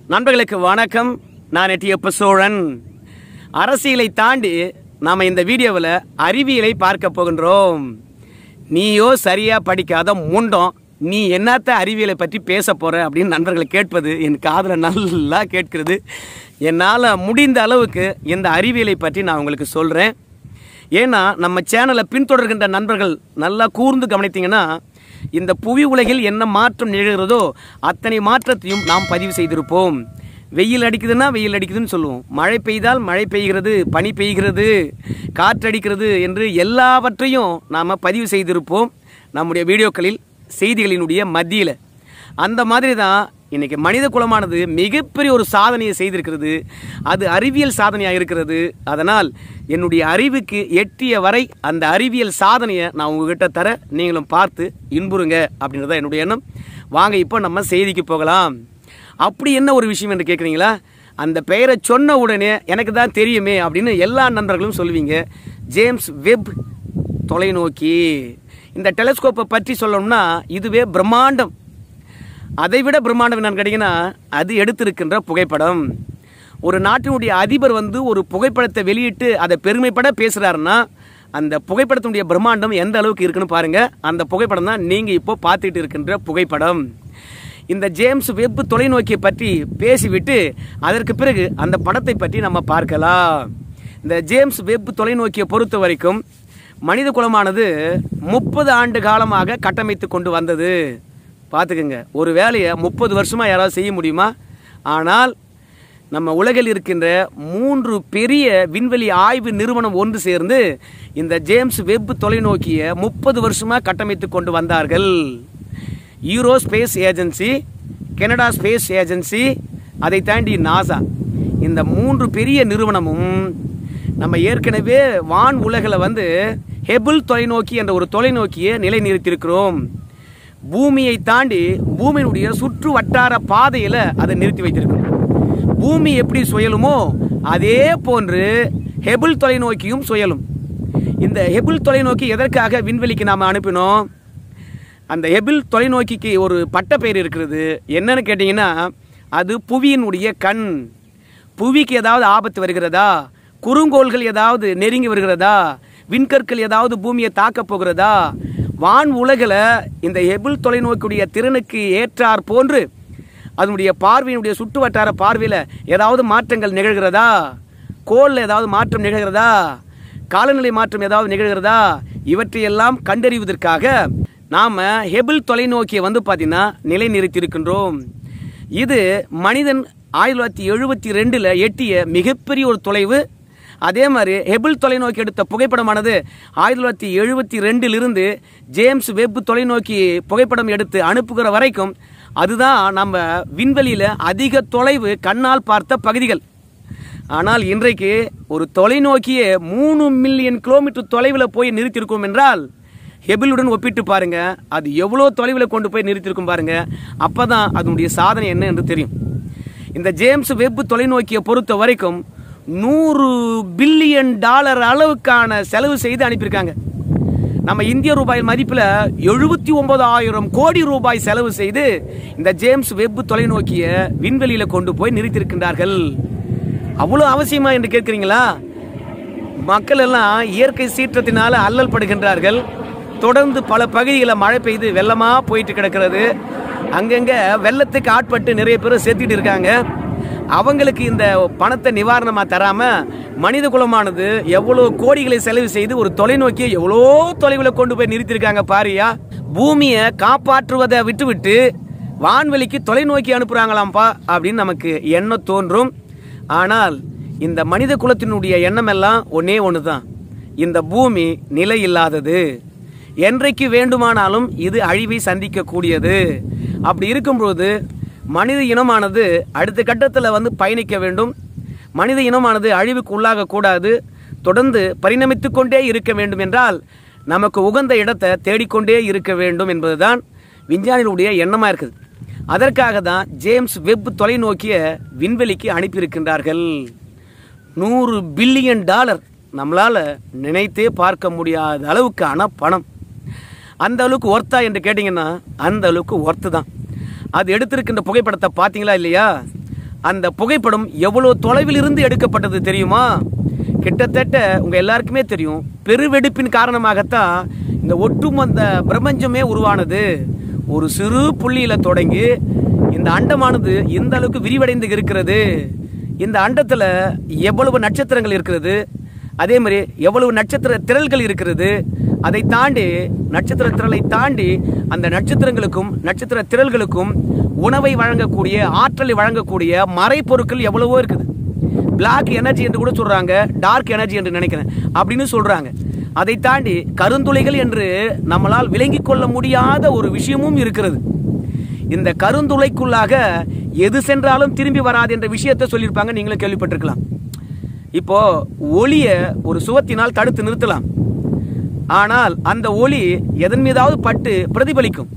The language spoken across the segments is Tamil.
நண்பர்களுக்கு வணக்கம் நான் எட்டியப்ப சோழன் அரசியலை தாண்டி நாம் இந்த வீடியோவில் அறிவியலை பார்க்க போகின்றோம் நீயோ சரியா படிக்காத முண்டம் நீ என்னத்த அறிவியலை பற்றி பேச போற அப்படின்னு நண்பர்களை கேட்பது என் காதில் நல்லா கேட்கிறது என்னால் முடிந்த அளவுக்கு இந்த அறிவியலை பற்றி நான் உங்களுக்கு சொல்கிறேன் ஏன்னா நம்ம சேனலை பின்தொடர்கின்ற நண்பர்கள் நல்லா கூர்ந்து கவனித்தீங்கன்னா இந்த புவி உலகில் என்ன மாற்றம் நிகழ்கிறதோ அத்தனை மாற்றத்தையும் நாம் பதிவு செய்திருப்போம் வெயில் அடிக்குதுன்னா வெயில் அடிக்குதுன்னு சொல்லுவோம் மழை பெய்தால் மழை பெய்கிறது பனி பெய்கிறது காற்றடிக்கிறது என்று எல்லாவற்றையும் நாம் பதிவு செய்திருப்போம் நம்முடைய வீடியோக்களில் செய்திகளினுடைய மத்தியில் அந்த மாதிரி தான் இன்னைக்கு மனித குலமானது மிகப்பெரிய ஒரு சாதனையை செய்திருக்கிறது அது அறிவியல் சாதனையாக இருக்கிறது அதனால் என்னுடைய அறிவுக்கு எட்டிய வரை அந்த அறிவியல் சாதனையை நான் உங்ககிட்ட தர நீங்களும் பார்த்து இன்புறுங்க அப்படின்றத என்னுடைய எண்ணம் வாங்க இப்போ நம்ம செய்திக்கு போகலாம் அப்படி என்ன ஒரு விஷயம் என்று கேட்குறீங்களா அந்த பெயரை சொன்ன உடனே எனக்கு தான் தெரியுமே அப்படின்னு எல்லா நண்பர்களும் சொல்லுவீங்க ஜேம்ஸ் வெப் தொலைநோக்கி இந்த டெலஸ்கோப்பை பற்றி சொல்லணும்னா இதுவே பிரம்மாண்டம் அதை விட பிரம்மாண்டம் என்னன்னு கேட்டிங்கன்னா அது எடுத்திருக்கின்ற புகைப்படம் ஒரு நாட்டினுடைய அதிபர் வந்து ஒரு புகைப்படத்தை வெளியிட்டு அதை பெருமைப்பட பேசுகிறாருன்னா அந்த புகைப்படத்தினுடைய பிரம்மாண்டம் எந்த அளவுக்கு இருக்குன்னு பாருங்க அந்த புகைப்படம் தான் நீங்கள் இப்போ பார்த்துட்டு இருக்கின்ற புகைப்படம் இந்த ஜேம்ஸ் வெப் தொலைநோக்கியை பற்றி பேசிவிட்டு அதற்கு பிறகு அந்த படத்தை பற்றி நம்ம பார்க்கலாம் இந்த ஜேம்ஸ் வெப் தொலைநோக்கியை பொறுத்த வரைக்கும் மனித குலமானது முப்பது ஆண்டு காலமாக கட்டமைத்து கொண்டு வந்தது பார்த்துக்குங்க ஒரு வேலையை முப்பது வருஷமாக யாராவது செய்ய முடியுமா ஆனால் நம்ம உலகில் இருக்கின்ற மூன்று பெரிய விண்வெளி ஆய்வு நிறுவனம் ஒன்று சேர்ந்து இந்த ஜேம்ஸ் வெப் தொலைநோக்கியை முப்பது வருஷமாக கட்டமைத்து கொண்டு வந்தார்கள் Euro space agency Canada space agency அதை தாண்டி நாசா இந்த மூன்று பெரிய நிறுவனமும் நம்ம ஏற்கனவே வான் உலகில் வந்து ஹெபிள் தொலைநோக்கி என்ற ஒரு தொலைநோக்கியை நிலைநிறுத்தியிருக்கிறோம் பூமியை தாண்டி பூமியினுடைய சுற்று வட்டார பாதையில் அதை நிறுத்தி வைத்திருக்கிறோம் பூமி எப்படி சுயலுமோ அதே போன்று ஹெபிள் தொலைநோக்கியும் சுயலும் இந்த ஹெபிள் தொலைநோக்கி எதற்காக விண்வெளிக்கு நாம் அனுப்பினோம் அந்த ஹெபிள் தொலைநோக்கிக்கு ஒரு பட்டப்பெயர் இருக்கிறது என்னன்னு கேட்டிங்கன்னா அது புவியினுடைய கண் புவிக்கு ஏதாவது ஆபத்து வருகிறதா குறுங்கோள்கள் ஏதாவது நெருங்கி வருகிறதா விண்கற்கள் ஏதாவது பூமியை தாக்கப் போகிறதா வான் உலகில் இந்த ஹெபிள் தொலைநோக்கியுடைய திறனுக்கு ஏற்றார் போன்று அதனுடைய பார்வையினுடைய சுற்று வட்டார பார்வையில் ஏதாவது மாற்றங்கள் நிகழ்கிறதா கோளில் ஏதாவது மாற்றம் நிகழ்கிறதா காலநிலை மாற்றம் ஏதாவது நிகழ்கிறதா இவற்றையெல்லாம் கண்டறிவதற்காக நாம் ஹெபிள் தொலைநோக்கியை வந்து பார்த்தீங்கன்னா நிலைநிறுத்தியிருக்கின்றோம் இது மனிதன் ஆயிரத்தி தொள்ளாயிரத்தி எழுபத்தி ரெண்டில் எட்டிய மிகப்பெரிய ஒரு தொலைவு அதே மாதிரி ஹெபிள் தொலைநோக்கி எடுத்த புகைப்படமானது ஆயிரத்தி தொள்ளாயிரத்தி எழுபத்தி ரெண்டிலிருந்து ஜேம்ஸ் வெப் தொலைநோக்கி புகைப்படம் எடுத்து அனுப்புகிற வரைக்கும் அதுதான் நம்ம விண்வெளியில் அதிக தொலைவு கண்ணால் பார்த்த பகுதிகள் ஆனால் இன்றைக்கு ஒரு தொலைநோக்கியே மூணு மில்லியன் கிலோமீட்டர் தொலைவில் போய் நிறுத்தியிருக்கோம் என்றால் ஹெபிளுடன் ஒப்பிட்டு பாருங்க அது எவ்வளோ தொலைவில் கொண்டு போய் நிறுத்தியிருக்கும் பாருங்க அப்பதான் அதனுடைய சாதனை என்ன என்று தெரியும் இந்த ஜேம்ஸ் வெப் தொலைநோக்கியை பொறுத்த வரைக்கும் நூறு பில்லியன் டாலர் அளவுக்கான செலவு செய்து அனுப்பியிருக்காங்க நம்ம இந்திய ரூபாய் மதிப்பில் எழுபத்தி ஒன்பதாயிரம் கோடி ரூபாய் செலவு செய்து இந்த ஜேம்ஸ் வெப் தொலைநோக்கியை விண்வெளியில் கொண்டு போய் நிறுத்தியிருக்கின்றார்கள் அவ்வளோ அவசியமா என்று கேட்குறீங்களா மக்கள் எல்லாம் இயற்கை சீற்றத்தினால அல்லல் படுகின்றார்கள் தொடர்ந்து பல பகுதிகளில் மழை பெய்து வெள்ளமாக போயிட்டு கிடக்கிறது அங்கங்கே வெள்ளத்துக்கு ஆட்பட்டு நிறைய பேர் செத்துட்டு இருக்காங்க அவங்களுக்கு இந்த பணத்தை நிவாரணமாக தராமல் மனித குலமானது எவ்வளோ கோடிகளை செலவு செய்து ஒரு தொலைநோக்கியை எவ்வளோ தொலைவில் கொண்டு போய் நிறுத்தியிருக்காங்க பாரியா பூமியை காப்பாற்றுவதை விட்டுவிட்டு வான்வெளிக்கு தொலைநோக்கி அனுப்புகிறாங்களாம்ப்பா அப்படின்னு நமக்கு எண்ணம் தோன்றும் ஆனால் இந்த மனித குலத்தினுடைய எண்ணம் எல்லாம் ஒன்னே ஒன்று தான் இந்த பூமி நிலை இல்லாதது என்றைக்கு வேண்டுமானாலும் இது அழிவை சந்திக்கக்கூடியது அப்படி இருக்கும்போது மனித இனமானது அடுத்த கட்டத்தில் வந்து பயணிக்க வேண்டும் மனித இனமானது அழிவுக்கு உள்ளாக கூடாது தொடர்ந்து பரிணமித்து கொண்டே இருக்க வேண்டும் என்றால் நமக்கு உகந்த இடத்தை தேடிக்கொண்டே இருக்க வேண்டும் என்பதுதான் விஞ்ஞானிகளுடைய எண்ணமாக இருக்குது அதற்காக தான் ஜேம்ஸ் வெப் தொலைநோக்கிய விண்வெளிக்கு அனுப்பியிருக்கின்றார்கள் நூறு பில்லியன் டாலர் நம்மளால் நினைத்தே பார்க்க முடியாத அளவுக்கான பணம் அந்த அளவுக்கு ஒர்த்தா என்று கேட்டிங்கன்னா அந்த அளவுக்கு ஒர்த்து தான் அது எடுத்திருக்கின்ற புகைப்படத்தை பார்த்தீங்களா இல்லையா அந்த புகைப்படம் எவ்வளவு தொலைவில் இருந்து எடுக்கப்பட்டது தெரியுமா கிட்டத்தட்ட உங்க எல்லாருக்குமே தெரியும் பெருவெடிப்பின் காரணமாகத்தான் இந்த ஒட்டுமொத்த பிரபஞ்சமே உருவானது ஒரு சிறு புள்ளியில தொடங்கி இந்த அண்டமானது இந்த அளவுக்கு விரிவடைந்து இருக்கிறது இந்த அண்டத்துல எவ்வளவு நட்சத்திரங்கள் இருக்கிறது அதே மாதிரி எவ்வளவு நட்சத்திர திரள்கள் இருக்கிறது அதை தாண்டி நட்சத்திர திரளை தாண்டி அந்த நட்சத்திரங்களுக்கும் நட்சத்திர திரள்களுக்கும் உணவை வழங்கக்கூடிய ஆற்றலை வழங்கக்கூடிய மறைப்பொருட்கள் எவ்வளவோ இருக்குது பிளாக் எனர்ஜி என்று கூட சொல்றாங்க டார்க் எனர்ஜி என்று நினைக்கிறேன் அப்படின்னு சொல்றாங்க அதை தாண்டி கருந்துளைகள் என்று நம்மளால் விளங்கிக் கொள்ள முடியாத ஒரு விஷயமும் இருக்கிறது இந்த கருந்துளைக்குள்ளாக எது சென்றாலும் திரும்பி வராது என்ற விஷயத்தை சொல்லியிருப்பாங்க நீங்களும் கேள்விப்பட்டிருக்கலாம் இப்போ ஒளிய ஒரு சுவத்தினால் தடுத்து நிறுத்தலாம் ஆனால் அந்த ஒளி எதன் மீதாவது பட்டு பிரதிபலிக்கும்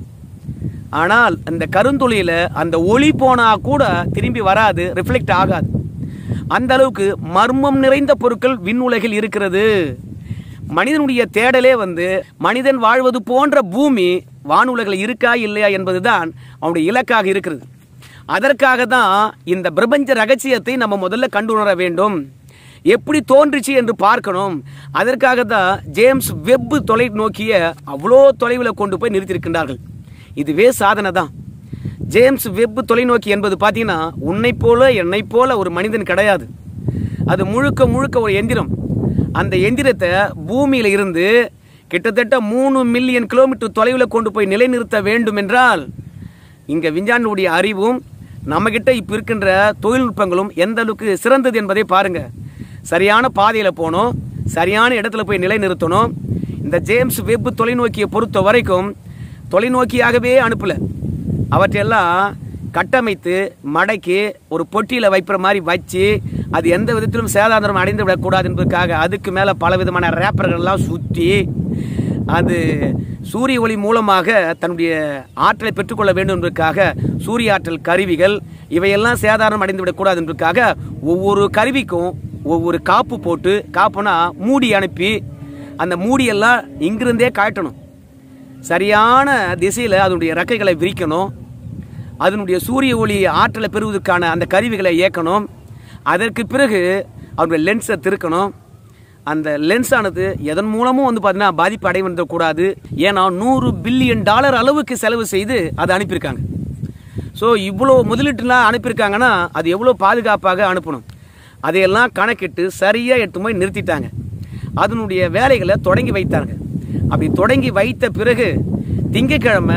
ஆனால் அந்த கருந்துளியில அந்த ஒளி போனா கூட திரும்பி வராது ரிஃப்ளெக்ட் ஆகாது அந்த அளவுக்கு மர்மம் நிறைந்த பொருட்கள் விண்ணுலகில் இருக்கிறது மனிதனுடைய தேடலே வந்து மனிதன் வாழ்வது போன்ற பூமி வானுலகில் இருக்கா இல்லையா என்பதுதான் அவனுடைய இலக்காக இருக்கிறது அதற்காக தான் இந்த பிரபஞ்ச ரகசியத்தை நம்ம முதல்ல கண்டுணர வேண்டும் எப்படி தோன்றுச்சு என்று பார்க்கணும் அதற்காக தான் ஜேம்ஸ் வெப் தொலைநோக்கிய அவ்வளோ தொலைவில் கொண்டு போய் நிறுத்தியிருக்கின்றார்கள் இதுவே சாதனை தான் ஜேம்ஸ் வெப் தொலைநோக்கி என்பது பார்த்தீங்கன்னா உன்னை போல என்னை போல ஒரு மனிதன் கிடையாது அது முழுக்க முழுக்க ஒரு எந்திரம் அந்த எந்திரத்தை பூமியில இருந்து கிட்டத்தட்ட மூணு மில்லியன் கிலோமீட்டர் தொலைவில் கொண்டு போய் நிலைநிறுத்த வேண்டும் என்றால் இங்க விஞ்ஞானியுடைய அறிவும் நம்மகிட்ட இப்ப இருக்கின்ற தொழில்நுட்பங்களும் எந்த அளவுக்கு சிறந்தது என்பதை பாருங்க சரியான பாதையில போனோம் சரியான இடத்துல போய் நிலைநிறுத்தணும் இந்த ஜேம்ஸ் வெப் தொலைநோக்கியை பொறுத்த வரைக்கும் தொலைநோக்கியாகவே அனுப்பல அவற்றையெல்லாம் கட்டமைத்து மடக்கி ஒரு பொட்டியில வைக்கிற மாதிரி வச்சு அது எந்த விதத்திலும் சேதாந்திரம் அடைந்து விடக்கூடாது என்பதற்காக அதுக்கு மேல பல விதமான ரேப்பர்கள் எல்லாம் சுற்றி அது சூரிய ஒளி மூலமாக தன்னுடைய ஆற்றலை பெற்றுக்கொள்ள வேண்டும் என்பதற்காக சூரிய ஆற்றல் கருவிகள் இவையெல்லாம் சேதாரம் அடைந்து விடக்கூடாது என்பதற்காக ஒவ்வொரு கருவிக்கும் ஒவ்வொரு காப்பு போட்டு காப்புனா மூடி அனுப்பி அந்த மூடியெல்லாம் இங்கிருந்தே காட்டணும் சரியான திசையில் அதனுடைய ரெக்கைகளை விரிக்கணும் அதனுடைய சூரிய ஒளி ஆற்றலை பெறுவதற்கான அந்த கருவிகளை இயக்கணும் அதற்கு பிறகு அவருடைய லென்ஸை திருக்கணும் அந்த லென்ஸ் ஆனது எதன் மூலமும் வந்து பார்த்தீங்கன்னா பாதிப்பு அடைய கூடாது ஏன்னா நூறு பில்லியன் டாலர் அளவுக்கு செலவு செய்து அதை அனுப்பியிருக்காங்க ஸோ இவ்வளோ முதலீட்டுலாம் அனுப்பியிருக்காங்கன்னா அது எவ்வளோ பாதுகாப்பாக அனுப்பணும் அதையெல்லாம் கணக்கிட்டு சரியாக எடுத்து போய் நிறுத்திட்டாங்க அதனுடைய வேலைகளை தொடங்கி வைத்தாங்க அப்படி தொடங்கி வைத்த பிறகு திங்கட்கிழமை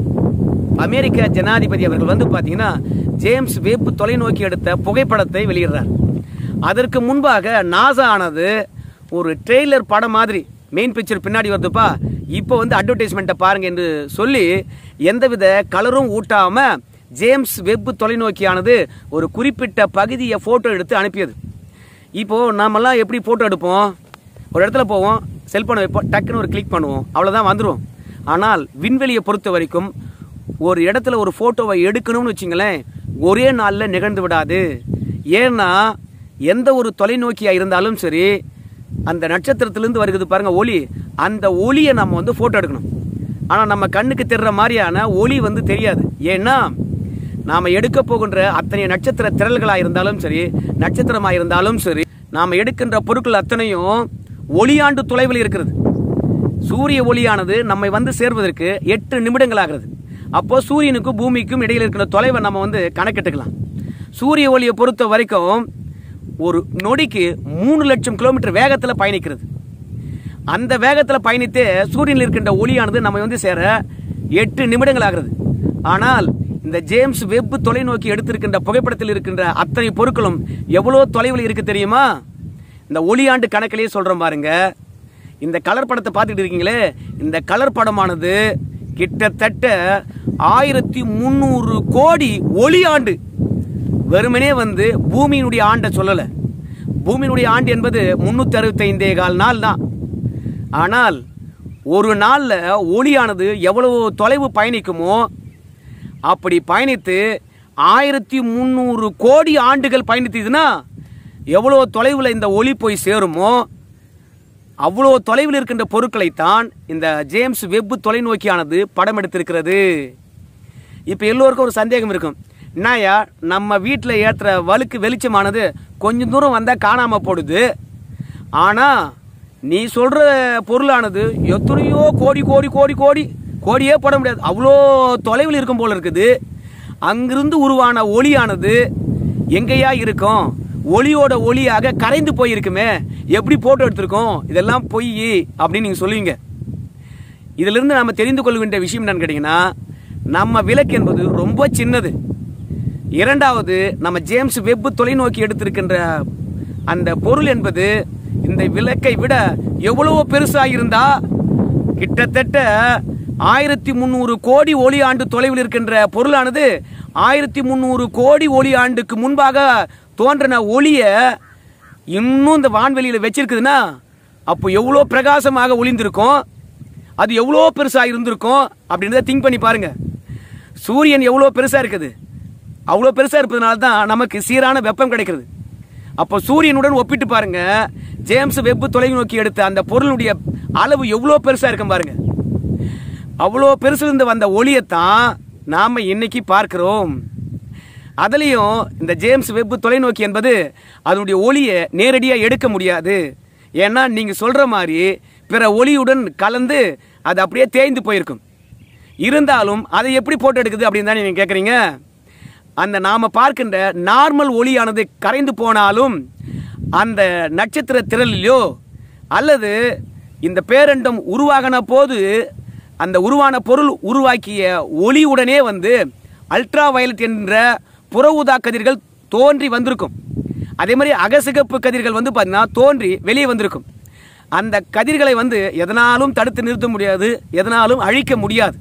அமெரிக்க ஜனாதிபதி அவர்கள் வந்து பார்த்தீங்கன்னா ஜேம்ஸ் வெப் தொலைநோக்கி எடுத்த புகைப்படத்தை வெளியிடுறார் அதற்கு முன்பாக நாசா ஆனது ஒரு ட்ரெய்லர் படம் மாதிரி மெயின் பிக்சர் பின்னாடி வருதுப்பா இப்போ வந்து அட்வர்டைஸ்மெண்ட்டை பாருங்க என்று சொல்லி எந்தவித கலரும் ஊட்டாம ஜேம்ஸ் வெப் தொலைநோக்கியானது ஒரு குறிப்பிட்ட பகுதியை போட்டோ எடுத்து அனுப்பியது இப்போ நாமெல்லாம் எப்படி போட்டோ எடுப்போம் ஒரு இடத்துல போவோம் செல்போனை வைப்போம் டக்குன்னு ஒரு கிளிக் பண்ணுவோம் அவ்வளோதான் வந்துடும் ஆனால் விண்வெளியை பொறுத்த வரைக்கும் ஒரு இடத்துல ஒரு போட்டோவை எடுக்கணும்னு வச்சுங்களேன் ஒரே நாளில் நிகழ்ந்து விடாது ஏன்னா எந்த ஒரு தொலைநோக்கியா இருந்தாலும் சரி அந்த நட்சத்திரத்திலிருந்து வருகிறது பாருங்க ஒளி அந்த ஒளியை நம்ம வந்து போட்டோ எடுக்கணும் ஆனால் நம்ம கண்ணுக்கு தெரிற மாதிரியான ஒளி வந்து தெரியாது ஏன்னா நாம எடுக்க போகின்ற அத்தனை நட்சத்திர திரள்களாக இருந்தாலும் சரி நட்சத்திரமாக இருந்தாலும் சரி நாம எடுக்கின்ற பொருட்கள் அத்தனையும் ஒளியாண்டு தொலைவில் இருக்கிறது சூரிய ஒளியானது நம்மை வந்து சேர்வதற்கு எட்டு நிமிடங்கள் ஆகிறது அப்போ சூரியனுக்கும் பூமிக்கும் இடையில் இருக்கிற தொலைவை நம்ம வந்து கணக்கிட்டுக்கலாம் சூரிய ஒளியை பொறுத்த வரைக்கும் ஒரு நொடிக்கு மூணு லட்சம் கிலோமீட்டர் வேகத்தில் பயணிக்கிறது அந்த வேகத்தில் பயணித்து சூரியனில் இருக்கின்ற ஒளியானது நம்ம வந்து சேர எட்டு நிமிடங்கள் ஆகிறது ஆனால் இந்த ஜேம்ஸ் வெப் தொலைநோக்கி எடுத்திருக்கின்ற புகைப்படத்தில் இருக்கின்ற அத்தனை பொருட்களும் எவ்வளோ தொலைவில் இருக்கு தெரியுமா இந்த ஒளியாண்டு கணக்கிலேயே சொல்றோம் பாருங்க இந்த கலர் படத்தை பார்த்துட்டு இருக்கீங்களே இந்த கலர் படமானது கிட்டத்தட்ட ஆயிரத்தி முந்நூறு கோடி ஒளியாண்டு வெறுமனே வந்து பூமியினுடைய ஆண்டை சொல்லல பூமியினுடைய ஆண்டு என்பது முன்னூத்தி அறுபத்தி கால் நாள் தான் ஆனால் ஒரு நாள்ல ஒளியானது எவ்வளவு தொலைவு பயணிக்குமோ அப்படி பயணித்து ஆயிரத்தி முந்நூறு கோடி ஆண்டுகள் பயணித்ததுன்னா எவ்வளோ தொலைவில் இந்த ஒளி போய் சேருமோ அவ்வளோ தொலைவில் இருக்கின்ற பொருட்களைத்தான் இந்த ஜேம்ஸ் வெப் தொலைநோக்கியானது படம் எடுத்திருக்கிறது இப்போ எல்லோருக்கும் ஒரு சந்தேகம் இருக்கும் என்னய்யா நம்ம வீட்டில் ஏற்றுற வழுக்கு வெளிச்சமானது கொஞ்சம் தூரம் வந்தால் காணாமல் போடுது ஆனால் நீ சொல்கிற பொருளானது எத்தனையோ கோடி கோடி கோடி கோடி கோடியே போட முடியாது அவ்வளோ தொலைவில் இருக்கும் போல இருக்குது அங்கிருந்து உருவான ஒளியானது எங்கேயா இருக்கும் ஒளியோட ஒளியாக கரைந்து போயிருக்குமே எப்படி போட்டோ எடுத்திருக்கோம் இதெல்லாம் பொய் அப்படின்னு நீங்கள் சொல்லுவீங்க இதிலிருந்து நாம தெரிந்து கொள்ள வேண்டிய விஷயம் என்னன்னு கேட்டீங்கன்னா நம்ம விளக்கு என்பது ரொம்ப சின்னது இரண்டாவது நம்ம ஜேம்ஸ் வெப் தொலைநோக்கி எடுத்திருக்கின்ற அந்த பொருள் என்பது இந்த விளக்கை விட எவ்வளவோ பெருசா இருந்தா கிட்டத்தட்ட ஆயிரத்தி முந்நூறு கோடி ஒளி ஆண்டு தொலைவில் இருக்கின்ற பொருளானது ஆயிரத்தி முந்நூறு கோடி ஒளி ஆண்டுக்கு முன்பாக தோன்றின ஒளிய இன்னும் இந்த வான்வெளியில வச்சிருக்குதுன்னா அப்போ எவ்வளோ பிரகாசமாக ஒளிந்திருக்கும் அது எவ்வளோ பெருசா இருந்திருக்கும் அப்படின்றத திங்க் பண்ணி பாருங்க சூரியன் எவ்வளோ பெருசா இருக்குது அவ்வளோ பெருசா இருப்பதனால தான் நமக்கு சீரான வெப்பம் கிடைக்கிறது அப்போ சூரியனுடன் ஒப்பிட்டு பாருங்க ஜேம்ஸ் வெப் தொலைநோக்கி எடுத்த அந்த பொருளுடைய அளவு எவ்வளோ பெருசா இருக்கும் பாருங்க அவ்வளோ பெருசுல இருந்து வந்த ஒளியைத்தான் நாம இன்னைக்கு பார்க்கிறோம் அதுலயும் இந்த ஜேம்ஸ் வெப் தொலைநோக்கி என்பது அதனுடைய ஒளியை நேரடியா எடுக்க முடியாது ஏன்னா நீங்க சொல்ற மாதிரி பிற ஒளியுடன் கலந்து அது அப்படியே தேய்ந்து போயிருக்கும் இருந்தாலும் அதை எப்படி போட்டோ எடுக்குது அப்படின்னு தான் நீங்க கேட்குறீங்க அந்த நாம பார்க்கின்ற நார்மல் ஒளியானது கரைந்து போனாலும் அந்த நட்சத்திர திரளிலோ அல்லது இந்த பேரண்டம் உருவாகின போது அந்த உருவான பொருள் உருவாக்கிய ஒளியுடனே வந்து அல்ட்ரா வயலட் என்ற புற ஊதா கதிர்கள் தோன்றி வந்திருக்கும் அதே மாதிரி அகசிகப்பு கதிர்கள் வந்து பார்த்தீங்கன்னா தோன்றி வெளியே வந்திருக்கும் அந்த கதிர்களை வந்து எதனாலும் தடுத்து நிறுத்த முடியாது எதனாலும் அழிக்க முடியாது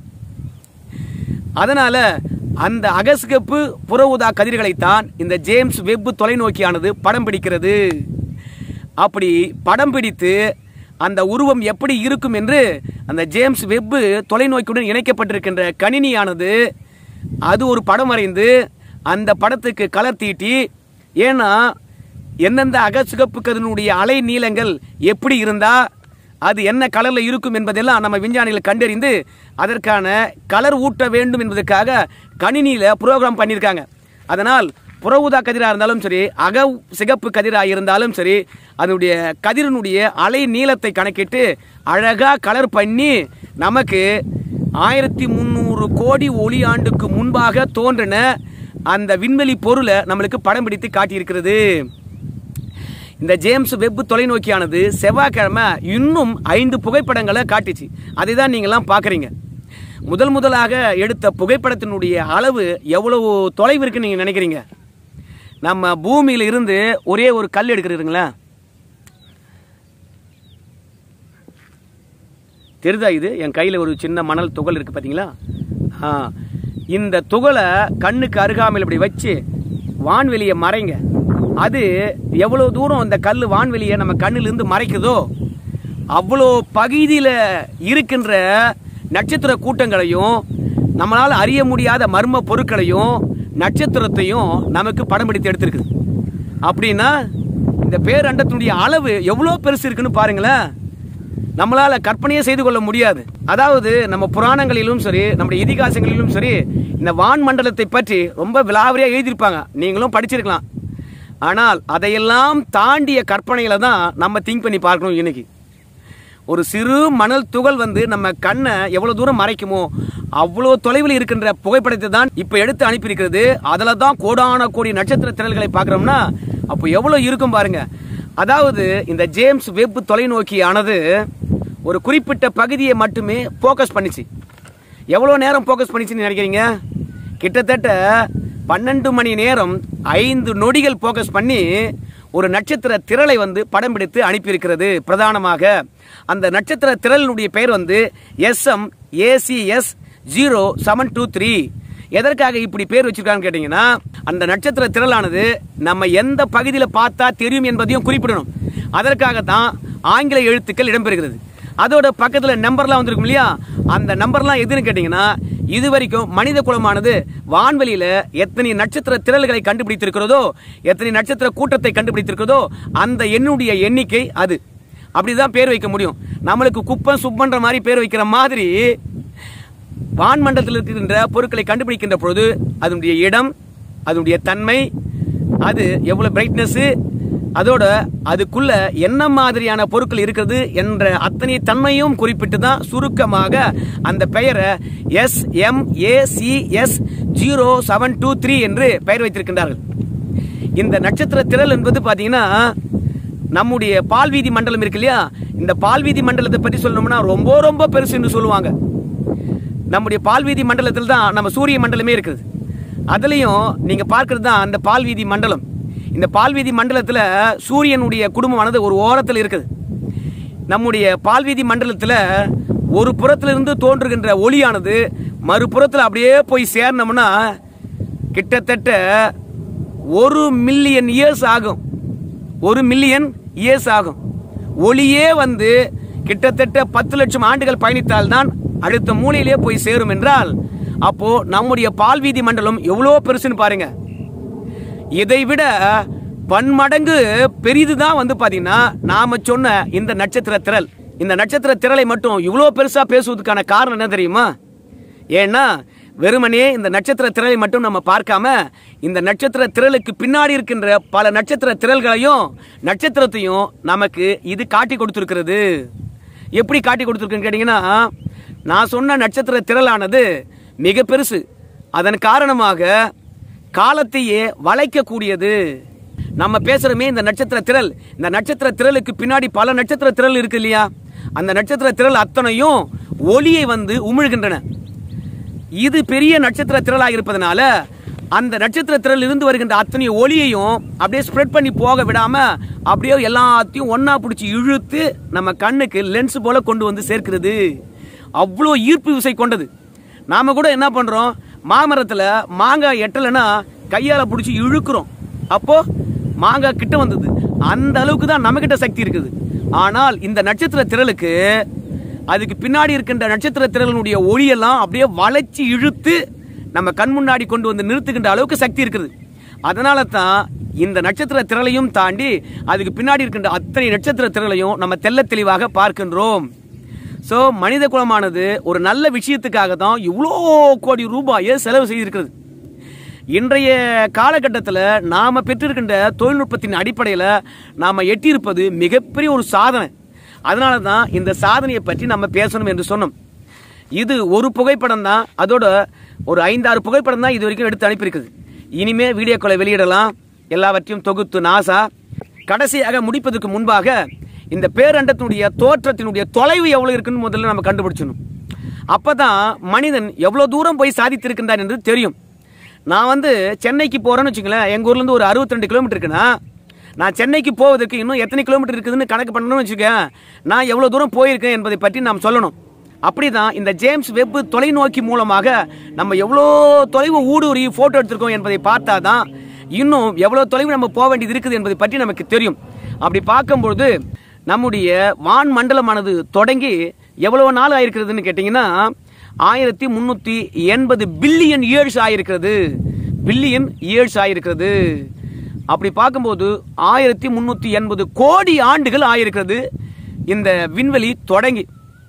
அதனால அந்த அகசிகப்பு புற ஊதா கதிர்களைத்தான் இந்த ஜேம்ஸ் வெப் தொலைநோக்கியானது படம் பிடிக்கிறது அப்படி படம் பிடித்து அந்த உருவம் எப்படி இருக்கும் என்று அந்த ஜேம்ஸ் வெப் தொலைநோக்கியுடன் இணைக்கப்பட்டிருக்கின்ற கணினியானது அது ஒரு படம் வரைந்து அந்த படத்துக்கு கலர் தீட்டி ஏன்னா எந்தெந்த அகசிகப்பு கதிரினுடைய அலை நீளங்கள் எப்படி இருந்தா அது என்ன கலர்ல இருக்கும் என்பதெல்லாம் நம்ம விஞ்ஞானிகள் கண்டறிந்து அதற்கான கலர் ஊட்ட வேண்டும் என்பதற்காக கணினியில புரோகிராம் பண்ணியிருக்காங்க அதனால் புற ஊதா கதிராக இருந்தாலும் சரி அக சிகப்பு கதிராக இருந்தாலும் சரி அதனுடைய கதிரினுடைய அலை நீளத்தை கணக்கிட்டு அழகா கலர் பண்ணி நமக்கு ஆயிரத்தி முந்நூறு கோடி ஒளி ஆண்டுக்கு முன்பாக தோன்றின அந்த விண்வெளி பொருளை நம்மளுக்கு படம் பிடித்து காட்டியிருக்கிறது இந்த ஜேம்ஸ் வெப் தொலைநோக்கியானது செவ்வாய்க்கிழமை இன்னும் ஐந்து புகைப்படங்களை காட்டுச்சு அதை தான் நீங்களாம் பார்க்குறீங்க முதல் முதலாக எடுத்த புகைப்படத்தினுடைய அளவு எவ்வளவு தொலைவு இருக்குன்னு நீங்கள் நினைக்கிறீங்க நம்ம பூமியில இருந்து ஒரே ஒரு கல் எடுக்கிறீங்களா தெரியுதா இது என் கையில் ஒரு சின்ன மணல் துகள் இருக்கு பார்த்தீங்களா ஆ இந்த துகளை கண்ணுக்கு அருகாமையில் இப்படி வச்சு வான்வெளியை மறைங்க அது எவ்வளவு தூரம் அந்த கல் வான்வெளியை நம்ம கண்ணிலிருந்து மறைக்குதோ அவ்வளோ பகுதியில் இருக்கின்ற நட்சத்திர கூட்டங்களையும் நம்மளால் அறிய முடியாத மர்ம பொருட்களையும் நட்சத்திரத்தையும் நமக்கு படம் பிடித்து எடுத்திருக்குது அப்படின்னா இந்த பேரண்டத்தினுடைய அளவு எவ்வளோ பெருசு இருக்குன்னு பாருங்களேன் நம்மளால கற்பனையே செய்து கொள்ள முடியாது அதாவது நம்ம புராணங்களிலும் சரி நம்முடைய இதிகாசங்களிலும் சரி இந்த வான் மண்டலத்தை பற்றி ரொம்ப விலாவரியா எழுதியிருப்பாங்க நீங்களும் படிச்சிருக்கலாம் ஆனால் அதையெல்லாம் தாண்டிய கற்பனையில தான் நம்ம திங்க் பண்ணி பார்க்கணும் இன்னைக்கு ஒரு சிறு மணல் துகள் வந்து நம்ம கண்ணை எவ்வளவு தூரம் மறைக்குமோ அவ்வளோ தொலைவில் இருக்கின்ற புகைப்படத்தை தான் இப்போ எடுத்து அனுப்பியிருக்கிறது அதில் தான் கோடான கோடி நட்சத்திர திரள்களை பார்க்குறோம்னா அப்போ எவ்வளோ இருக்கும் பாருங்க அதாவது இந்த ஜேம்ஸ் வெப் தொலைநோக்கியானது ஒரு குறிப்பிட்ட பகுதியை மட்டுமே ஃபோக்கஸ் பண்ணிச்சு எவ்வளோ நேரம் ஃபோக்கஸ் பண்ணிச்சுன்னு நினைக்கிறீங்க கிட்டத்தட்ட பன்னெண்டு மணி நேரம் ஐந்து நொடிகள் ஃபோக்கஸ் பண்ணி ஒரு நட்சத்திர திரளை வந்து படம் பிடித்து அனுப்பியிருக்கிறது பிரதானமாக அந்த நட்சத்திர திரளினுடைய பெயர் வந்து SM ACS zero seven two three எதற்காக இப்படி பேர் வச்சிருக்கான்னு கேட்டீங்கன்னா அந்த நட்சத்திர திரளானது நம்ம எந்த பகுதியில் பார்த்தா தெரியும் என்பதையும் குறிப்பிடணும் அதற்காக தான் ஆங்கில எழுத்துக்கள் இடம்பெறுகிறது அதோட பக்கத்துல நம்பர்லாம் வந்திருக்கும் இல்லையா அந்த நம்பர்லாம் எதுன்னு கேட்டீங்கன்னா இது வரைக்கும் மனித குலமானது வான்வெளியில எத்தனை நட்சத்திர திரள்களை கண்டுபிடித்திருக்கிறதோ எத்தனை நட்சத்திர கூட்டத்தை கண்டுபிடித்திருக்கிறதோ அந்த எண்ணுடைய எண்ணிக்கை அது அப்படிதான் பேர் வைக்க முடியும் நம்மளுக்கு குப்பம் சுப்பன்ற மாதிரி பேர் வைக்கிற மாதிரி வான்மண்டலத்தில் இருக்கின்ற பொருட்களை கண்டுபிடிக்கின்ற பொழுது அதனுடைய இடம் அதனுடைய தன்மை அது எவ்வளவு பிரைட்னஸ் அதோட அதுக்குள்ள என்ன மாதிரியான பொருட்கள் இருக்கிறது என்ற அத்தனை தன்மையும் குறிப்பிட்டு தான் சுருக்கமாக அந்த பெயரை S M A C S zero seven two three என்று பெயர் வைத்திருக்கின்றார்கள் இந்த நட்சத்திர திரள் என்பது பாத்தீங்கன்னா நம்முடைய பால்வீதி மண்டலம் இருக்கு இல்லையா இந்த பால்வீதி மண்டலத்தை பற்றி சொல்லணும்னா ரொம்ப ரொம்ப பெருசு என்று சொல்லுவாங்க நம்முடைய பால்வீதி மண்டலத்தில் தான் நம்ம சூரிய மண்டலமே இருக்குது அதுலயும் நீங்க பார்க்கிறது தான் அந்த பால்வீதி மண்டலம் இந்த பால்வீதி மண்டலத்துல சூரியனுடைய குடும்பமானது ஒரு ஓரத்தில் இருக்குது நம்முடைய பால்வீதி மண்டலத்துல ஒரு புறத்திலிருந்து தோன்றுகின்ற ஒளியானது மறுபுறத்தில் அப்படியே போய் சேரணும்னா கிட்டத்தட்ட ஒரு மில்லியன் இயர்ஸ் ஆகும் ஒரு மில்லியன் இயர்ஸ் ஆகும் ஒளியே வந்து கிட்டத்தட்ட பத்து லட்சம் ஆண்டுகள் பயணித்தால்தான் அடுத்த மூலையிலே போய் சேரும் என்றால் அப்போ நம்முடைய பால்வீதி மண்டலம் எவ்வளோ பெருசுன்னு பாருங்க இதை விட பன்மடங்கு பெரிதுதான் வந்து பாத்தீங்கன்னா நாம சொன்ன இந்த நட்சத்திர திரள் இந்த நட்சத்திர திரளை மட்டும் இவ்வளோ பெருசா பேசுவதற்கான காரணம் என்ன தெரியுமா ஏன்னா வெறுமனே இந்த நட்சத்திர திரளை மட்டும் நம்ம பார்க்காம இந்த நட்சத்திர திரளுக்கு பின்னாடி இருக்கின்ற பல நட்சத்திர திரள்களையும் நட்சத்திரத்தையும் நமக்கு இது காட்டி கொடுத்திருக்கிறது எப்படி காட்டி கொடுத்துருக்குன்னு கேட்டீங்கன்னா நான் சொன்ன நட்சத்திர திரளானது மிக பெருசு அதன் காரணமாக காலத்தையே வளைக்கக்கூடியது நம்ம பேசுறோமே இந்த நட்சத்திர திரள் இந்த நட்சத்திர திரளுக்கு பின்னாடி பல நட்சத்திர திரள் இருக்கு இல்லையா அந்த நட்சத்திர திரள் அத்தனையும் ஒளியை வந்து உமிழ்கின்றன இது பெரிய நட்சத்திர திரளாக இருப்பதனால அந்த நட்சத்திர திரள் இருந்து வருகின்ற அத்தனை ஒளியையும் அப்படியே ஸ்ப்ரெட் பண்ணி போக விடாம அப்படியே எல்லாத்தையும் ஒண்ணா பிடிச்சி இழுத்து நம்ம கண்ணுக்கு லென்ஸ் போல கொண்டு வந்து சேர்க்கிறது அவ்வளோ ஈர்ப்பு விசை கொண்டது நாம கூட என்ன பண்றோம் மாமரத்துல மாங்காய் எட்டலைன்னா கையால பிடிச்சி இழுக்கிறோம் அப்போ மாங்காய் கிட்ட வந்தது அந்த அளவுக்கு தான் நம்ம கிட்ட சக்தி இருக்குது ஆனால் இந்த நட்சத்திர திரளுக்கு அதுக்கு பின்னாடி இருக்கின்ற நட்சத்திர திரளினுடைய ஒளியெல்லாம் அப்படியே வளைச்சி இழுத்து நம்ம கண் முன்னாடி கொண்டு வந்து நிறுத்துகின்ற அளவுக்கு சக்தி இருக்குது அதனால தான் இந்த நட்சத்திர திரளையும் தாண்டி அதுக்கு பின்னாடி இருக்கின்ற அத்தனை நட்சத்திர திரளையும் நம்ம தெள்ள தெளிவாக பார்க்கின்றோம் ஸோ மனித குலமானது ஒரு நல்ல விஷயத்துக்காக தான் இவ்வளோ கோடி ரூபாயை செலவு செய்திருக்கிறது இன்றைய காலகட்டத்தில் நாம் பெற்றிருக்கின்ற தொழில்நுட்பத்தின் அடிப்படையில் நாம் எட்டியிருப்பது மிகப்பெரிய ஒரு சாதனை அதனால தான் இந்த சாதனையை பற்றி நம்ம பேசணும் என்று சொன்னோம் இது ஒரு புகைப்படம் தான் அதோட ஒரு ஐந்தாறு புகைப்படம் தான் இது வரைக்கும் எடுத்து அனுப்பியிருக்குது இனிமே வீடியோக்களை வெளியிடலாம் எல்லாவற்றையும் தொகுத்து நாசா கடைசியாக முடிப்பதற்கு முன்பாக இந்த பேரண்டத்தினுடைய தோற்றத்தினுடைய தொலைவு எவ்வளவு இருக்குன்னு முதல்ல நம்ம கண்டுபிடிச்சணும் அப்பதான் மனிதன் எவ்வளவு தூரம் போய் சாதித்திருக்கின்றான் என்று தெரியும் நான் வந்து சென்னைக்கு போறேன்னு வச்சுங்களேன் எங்க ஊர்ல இருந்து ஒரு 62 கிலோமீட்டர் இருக்குன்னா நான் சென்னைக்கு போவதற்கு இன்னும் எத்தனை கிலோமீட்டர் இருக்குதுன்னு கணக்கு பண்ணணும்னு வச்சுக்கேன் நான் எவ்வளவு தூரம் போயிருக்கேன் என்பதை பற்றி நாம் சொல்லணும் அப்படிதான் இந்த ஜேம்ஸ் வெப் தொலைநோக்கி மூலமாக நம்ம எவ்வளோ தொலைவு ஊடுருவி போட்டோ எடுத்திருக்கோம் என்பதை பார்த்தாதான் இன்னும் எவ்வளவு தொலைவு நம்ம போக வேண்டியது இருக்குது என்பதை பற்றி நமக்கு தெரியும் அப்படி பார்க்கும்பொழுது நம்முடைய வான் மண்டலமானது தொடங்கி எவ்வளவு நாள் ஆயிருக்கிறதுன்னு கேட்டீங்கன்னா ஆயிரத்தி முன்னூத்தி எண்பது பில்லியன் இயர்ஸ் ஆயிருக்கிறது பில்லியன் இயர்ஸ் ஆயிருக்கிறது அப்படி பார்க்கும்போது ஆயிரத்தி முன்னூத்தி எண்பது கோடி ஆண்டுகள் ஆயிருக்கிறது இந்த விண்வெளி தொடங்கி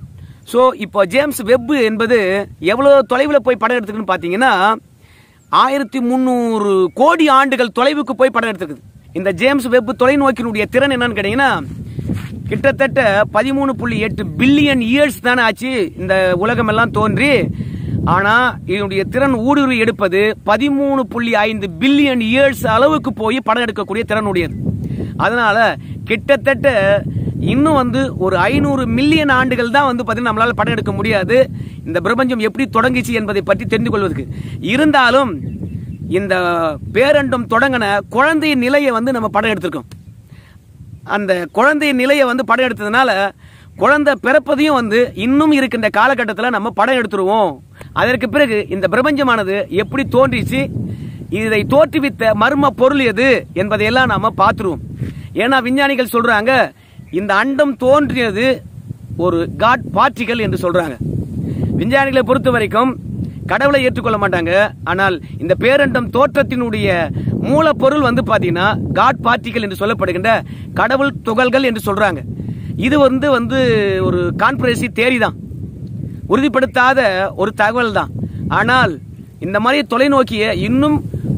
ஸோ இப்போ ஜேம்ஸ் வெப் என்பது எவ்வளோ தொலைவில் போய் படம் எடுத்துக்குன்னு பார்த்தீங்கன்னா ஆயிரத்தி முந்நூறு கோடி ஆண்டுகள் தொலைவுக்கு போய் படம் எடுத்துக்குது இந்த ஜேம்ஸ் வெப் தொலைநோக்கினுடைய திறன் என்னன்னு கேட்டீங்கன்னா கிட்டத்தட்ட பதிமூணு புள்ளி எட்டு பில்லியன் இயர்ஸ் தானே ஆச்சு இந்த உலகம் எல்லாம் தோன்றி ஆனா இதனுடைய திறன் ஊடுருவி எடுப்பது பதிமூணு புள்ளி ஐந்து பில்லியன் இயர்ஸ் அளவுக்கு போய் படம் எடுக்கக்கூடிய திறன் உடையது அதனால கிட்டத்தட்ட இன்னும் வந்து ஒரு ஐநூறு மில்லியன் ஆண்டுகள் தான் வந்து பார்த்தீங்கன்னா நம்மளால படம் எடுக்க முடியாது இந்த பிரபஞ்சம் எப்படி தொடங்கிச்சு என்பதை பற்றி தெரிந்து கொள்வதற்கு இருந்தாலும் இந்த பேரண்டம் தொடங்கின குழந்தையின் நிலையை வந்து நம்ம படம் எடுத்திருக்கோம் அந்த குழந்தையின் நிலையை வந்து படம் எடுத்ததுனால குழந்தை பிறப்பதையும் வந்து இன்னும் இருக்கின்ற காலகட்டத்தில் நம்ம படம் எடுத்துருவோம் அதற்கு பிறகு இந்த பிரபஞ்சமானது எப்படி தோன்றிச்சு இதை தோற்றுவித்த மர்ம பொருள் எது என்பதையெல்லாம் நாம பார்த்துருவோம் ஏன்னா விஞ்ஞானிகள் சொல்றாங்க இந்த அண்டம் தோன்றியது ஒரு காட் பார்ட்டிகள் என்று சொல்றாங்க விஞ்ஞானிகளை பொறுத்த வரைக்கும் கடவுளை ஏற்றுக்கொள்ள மாட்டாங்க ஆனால் இந்த பேரண்டம் தோற்றத்தினுடைய மூலப்பொருள் வந்து பாத்தீங்கன்னா காட் பார்ட்டிகள் என்று சொல்லப்படுகின்ற கடவுள் துகள்கள் என்று சொல்றாங்க இது வந்து வந்து ஒரு கான்ஸ்பிரசி தேரி தான் உறுதிப்படுத்தாத ஒரு தகவல் தான் ஆனால் இந்த மாதிரி தொலைநோக்கிய இன்னும்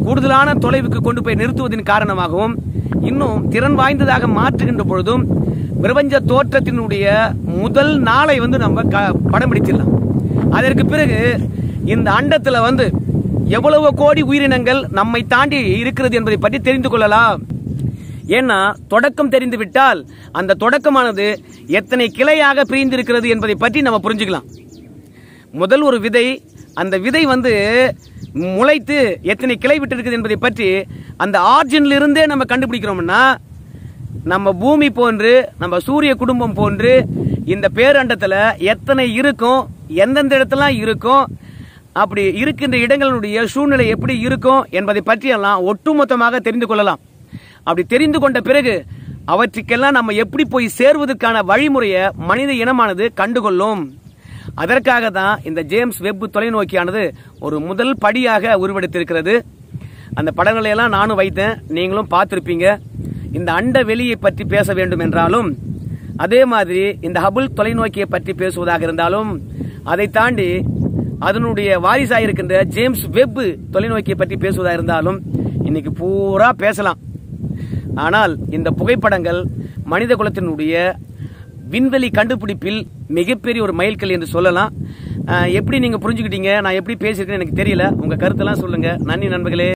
கூடுதலான தொலைவுக்கு கொண்டு போய் நிறுத்துவதன் காரணமாகவும் இன்னும் திறன் வாய்ந்ததாக மாற்றுகின்ற பொழுதும் பிரபஞ்ச தோற்றத்தினுடைய முதல் நாளை வந்து நம்ம க- படம் பிடிச்சிடலாம் அதற்கு பிறகு இந்த அண்டத்துல வந்து எவ்வளவு கோடி உயிரினங்கள் நம்மை தாண்டி இருக்கிறது என்பதை பற்றி தெரிந்து கொள்ளலாம் ஏன்னா தொடக்கம் தெரிந்து விட்டால் அந்த தொடக்கமானது எத்தனை கிளையாக பிரிந்திருக்கிறது என்பதை பற்றி நம்ம புரிஞ்சுக்கலாம் முதல் ஒரு விதை அந்த விதை வந்து முளைத்து எத்தனை கிளை விட்டு இருக்குது என்பதை பற்றி அந்த ஆர்ஜின்ல இருந்தே நம்ம கண்டுபிடிக்கிறோம்னா நம்ம பூமி போன்று நம்ம சூரிய குடும்பம் போன்று இந்த பேரண்டத்துல எத்தனை இருக்கும் எந்தெந்த இடத்துலாம் இருக்கும் அப்படி இருக்கின்ற இடங்களுடைய சூழ்நிலை எப்படி இருக்கும் என்பதை பற்றியெல்லாம் ஒட்டுமொத்தமாக தெரிந்து கொள்ளலாம் அப்படி தெரிந்து கொண்ட பிறகு அவற்றுக்கெல்லாம் நம்ம எப்படி போய் சேர்வதற்கான வழிமுறையை மனித இனமானது கண்டுகொள்ளும் அதற்காக தான் இந்த ஜேம்ஸ் வெப் தொலைநோக்கியானது ஒரு முதல் படியாக உருவெடுத்திருக்கிறது அந்த படங்களை எல்லாம் நானும் வைத்தேன் நீங்களும் பார்த்திருப்பீங்க இந்த அண்ட வெளியை பற்றி பேச வேண்டும் என்றாலும் அதே மாதிரி இந்த ஹபுல் தொலைநோக்கியை பற்றி பேசுவதாக இருந்தாலும் அதை தாண்டி அதனுடைய வாரிசாக இருக்கின்ற ஜேம்ஸ் வெப் தொலைநோக்கியை பற்றி பேசுவதாக இருந்தாலும் இன்னைக்கு பூரா பேசலாம் ஆனால் இந்த புகைப்படங்கள் மனித குலத்தினுடைய விண்வெளி கண்டுபிடிப்பில் மிகப்பெரிய ஒரு மைல்கல் என்று சொல்லலாம் அஹ் எப்படி நீங்க புரிஞ்சுக்கிட்டீங்க நான் எப்படி பேசியிருக்கேன்னு எனக்கு தெரியல உங்க கருத்தெல்லாம் சொல்லுங்க நன்றி நண்பர்களே